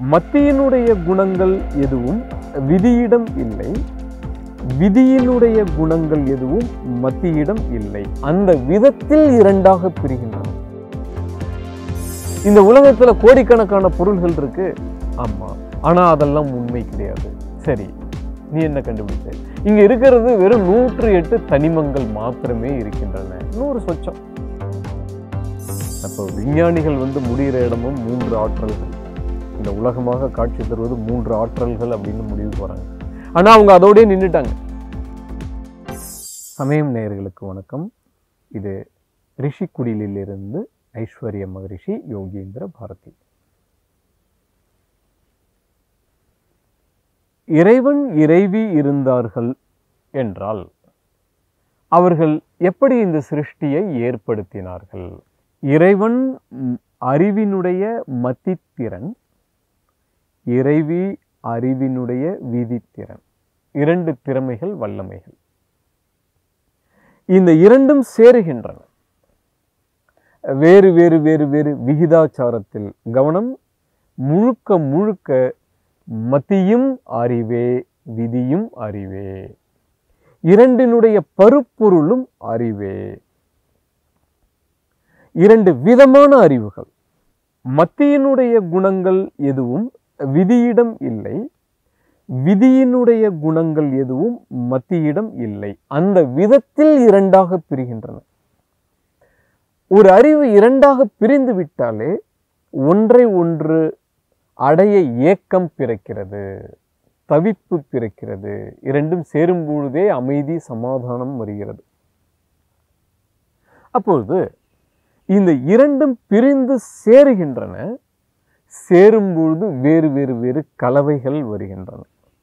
மத்தியினுடைய குணங்கள் எதுவும் விதியிடம் இல்லை விதியினுடைய குணங்கள் எதுவும் மத்தியிடம் இல்லை அந்த விதத்தில் இரண்டாக பிரிகின்றன இந்த உலகத்துல கோடிக்கணக்கான பொருள்கள் இருக்கு ஆமா ஆனா அதெல்லாம் உண்மை கிடையாது சரி நீ என்ன கண்டுபிடிச்ச இங்க இருக்கிறது வெறும் நூற்று எட்டு தனிமங்கள் மாத்திரமே இருக்கின்றன நூறு சொச்சம் அப்போ விஞ்ஞானிகள் வந்து முடிகிற இடமும் மூன்று ஆற்றல்கள் இந்த உலகமாக காட்சி தருவது மூன்று ஆற்றல்கள் அப்படின்னு முடிவு போறாங்க ஆனா அவங்க அதோடயே நின்றுட்டாங்க சமயம் நேயர்களுக்கு வணக்கம் இது ரிஷிக்குடிலிருந்து ஐஸ்வர்ய மகரிஷி யோகீந்திர பாரதி இறைவன் இறைவி இருந்தார்கள் என்றால் அவர்கள் எப்படி இந்த சிருஷ்டியை ஏற்படுத்தினார்கள் இறைவன் ம், அறிவினுடைய மத்தித்திறன் இறைவி அறிவினுடைய விதித்திறன் இரண்டு திறமைகள் வல்லமைகள் இந்த இரண்டும் சேருகின்றன வேறு வேறு வேறு வேறு விகிதாச்சாரத்தில் கவனம் முழுக்க முழுக்க மத்தியும் அறிவே விதியும் அறிவே இரண்டினுடைய பருப்பொருளும் அறிவே இரண்டு விதமான அறிவுகள் மத்தியினுடைய குணங்கள் எதுவும் விதியிடம் இல்லை விதியினுடைய குணங்கள் எதுவும் மத்தியிடம் இல்லை அந்த விதத்தில் இரண்டாக பிரிகின்றன ஒரு அறிவு இரண்டாக பிரிந்து விட்டாலே ஒன்றை ஒன்று அடைய ஏக்கம் பிறக்கிறது தவிப்பு பிறக்கிறது இரண்டும் சேரும் பொழுதே அமைதி சமாதானம் வருகிறது அப்பொழுது இந்த இரண்டும் பிரிந்து சேருகின்றன சேரும் பொழுது வேறு வேறு வேறு கலவைகள் வருகின்றன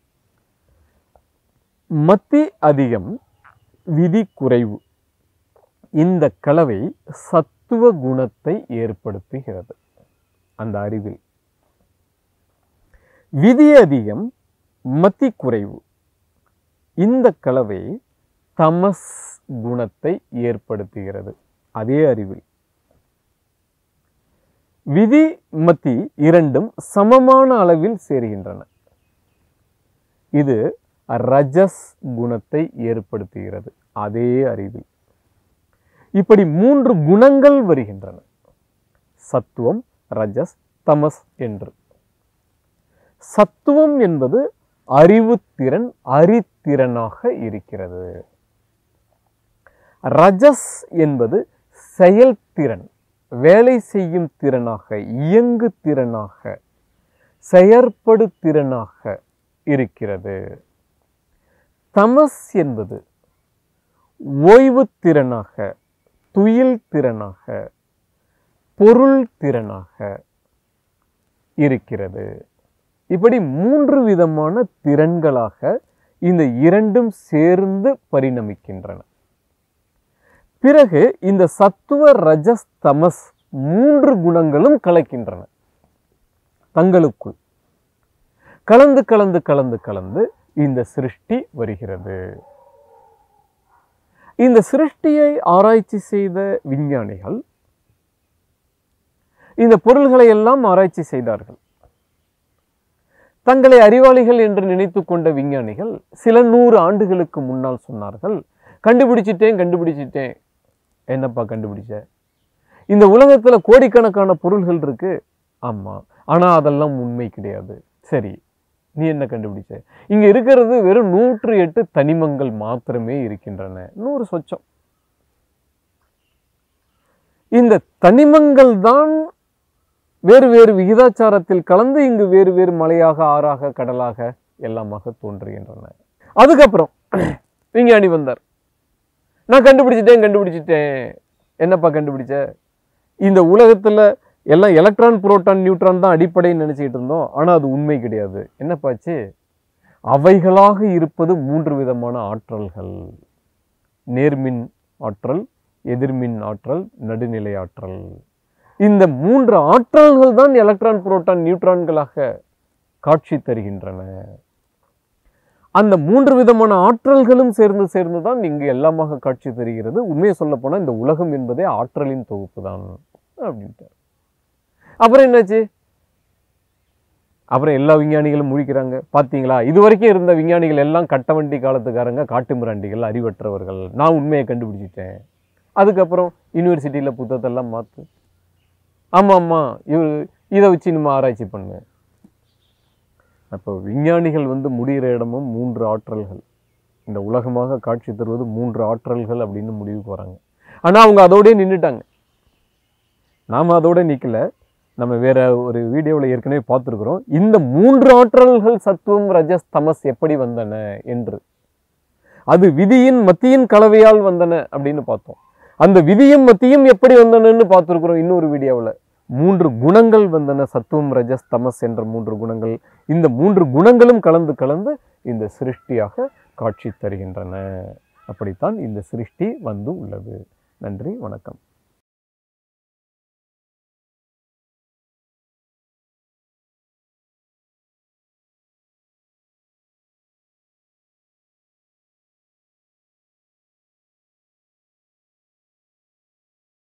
மத்தி அதிகம் விதி குறைவு இந்த கலவை சத்துவ குணத்தை ஏற்படுத்துகிறது அந்த அறிவில் விதி அதிகம் மத்தி குறைவு இந்த கலவை தமஸ் குணத்தை ஏற்படுத்துகிறது அதே அறிவில் விதி மத்தி இரண்டும் சமமான அளவில் சேருகின்றன இது ரஜஸ் குணத்தை ஏற்படுத்துகிறது அதே அறிவில் இப்படி மூன்று குணங்கள் வருகின்றன சத்துவம் ரஜஸ் தமஸ் என்று சத்துவம் என்பது அறிவுத்திறன் அறித்திறனாக இருக்கிறது ரஜஸ் என்பது செயல்திறன் வேலை செய்யும் திறனாக இயங்கு திறனாக செயற்படு திறனாக இருக்கிறது தமஸ் என்பது ஓய்வு திறனாக துயில் திறனாக பொருள் திறனாக இருக்கிறது இப்படி மூன்று விதமான திறன்களாக இந்த இரண்டும் சேர்ந்து பரிணமிக்கின்றன பிறகு இந்த சத்துவ ரஜஸ் தமஸ் மூன்று குணங்களும் கலக்கின்றன தங்களுக்குள் கலந்து கலந்து கலந்து கலந்து இந்த சிருஷ்டி வருகிறது இந்த சிருஷ்டியை ஆராய்ச்சி செய்த விஞ்ஞானிகள் இந்த பொருள்களை எல்லாம் ஆராய்ச்சி செய்தார்கள் தங்களை அறிவாளிகள் என்று நினைத்து கொண்ட விஞ்ஞானிகள் சில நூறு ஆண்டுகளுக்கு முன்னால் சொன்னார்கள் கண்டுபிடிச்சிட்டேன் கண்டுபிடிச்சிட்டேன் என்னப்பா கண்டுபிடிச்ச இந்த உலகத்துல கோடிக்கணக்கான பொருள்கள் இருக்கு ஆமா ஆனா அதெல்லாம் உண்மை கிடையாது சரி நீ என்ன கண்டுபிடிச்ச இங்க இருக்கிறது வெறும் நூற்று எட்டு தனிமங்கள் மாத்திரமே இருக்கின்றன நூறு சொச்சம் இந்த தனிமங்கள் தான் வேறு வேறு விகிதாச்சாரத்தில் கலந்து இங்கு வேறு வேறு மலையாக ஆறாக கடலாக எல்லாமாக தோன்றுகின்றன அதுக்கப்புறம் விஞ்ஞானி வந்தார் நான் கண்டுபிடிச்சிட்டேன் கண்டுபிடிச்சிட்டேன் என்னப்பா கண்டுபிடிச்ச இந்த உலகத்துல எல்லாம் எலக்ட்ரான் புரோட்டான் நியூட்ரான் தான் அடிப்படைன்னு நினைச்சிட்டு இருந்தோம் ஆனா அது உண்மை கிடையாது என்னப்பாச்சு அவைகளாக இருப்பது மூன்று விதமான ஆற்றல்கள் நேர்மின் ஆற்றல் எதிர்மின் ஆற்றல் நடுநிலை ஆற்றல் இந்த மூன்று ஆற்றல்கள் தான் எலக்ட்ரான் புரோட்டான் நியூட்ரான்களாக காட்சி தருகின்றன அந்த மூன்று விதமான ஆற்றல்களும் சேர்ந்து சேர்ந்து தான் இங்கு எல்லாமாக காட்சி தருகிறது உண்மையை சொல்ல போனா இந்த உலகம் என்பதே ஆற்றலின் தொகுப்பு தான் அப்படின்ட்டு அப்புறம் என்னாச்சு அப்புறம் எல்லா விஞ்ஞானிகளும் முழிக்கிறாங்க பார்த்தீங்களா இது வரைக்கும் இருந்த விஞ்ஞானிகள் எல்லாம் கட்டவண்டி காலத்துக்காரங்க காட்டு மிராண்டிகள் அறிவற்றவர்கள் நான் உண்மையை கண்டுபிடிச்சிட்டேன் அதுக்கப்புறம் யூனிவர்சிட்டியில் புத்தகத்தெல்லாம் மாற்று ஆமாம் ஆமாம் இவர் இதை வச்சு நம்ம ஆராய்ச்சி பண்ணு அப்போ விஞ்ஞானிகள் வந்து முடிகிற இடமும் மூன்று ஆற்றல்கள் இந்த உலகமாக காட்சி தருவது மூன்று ஆற்றல்கள் அப்படின்னு முடிவுக்கு வராங்க ஆனால் அவங்க அதோடயே நின்றுட்டாங்க நாம் அதோட நிற்கல நம்ம வேற ஒரு வீடியோவில் ஏற்கனவே பார்த்துருக்குறோம் இந்த மூன்று ஆற்றல்கள் சத்துவம் ரஜஸ் தமஸ் எப்படி வந்தன என்று அது விதியின் மத்தியின் கலவையால் வந்தன அப்படின்னு பார்த்தோம் அந்த விதியும் மத்தியும் எப்படி வந்தனன்னு பார்த்துருக்குறோம் இன்னொரு வீடியோவில் மூன்று குணங்கள் வந்தன சத்துவம் ரஜஸ் தமஸ் என்ற மூன்று குணங்கள் இந்த மூன்று குணங்களும் கலந்து கலந்து இந்த சிருஷ்டியாக காட்சி தருகின்றன அப்படித்தான் இந்த சிருஷ்டி வந்து உள்ளது நன்றி வணக்கம்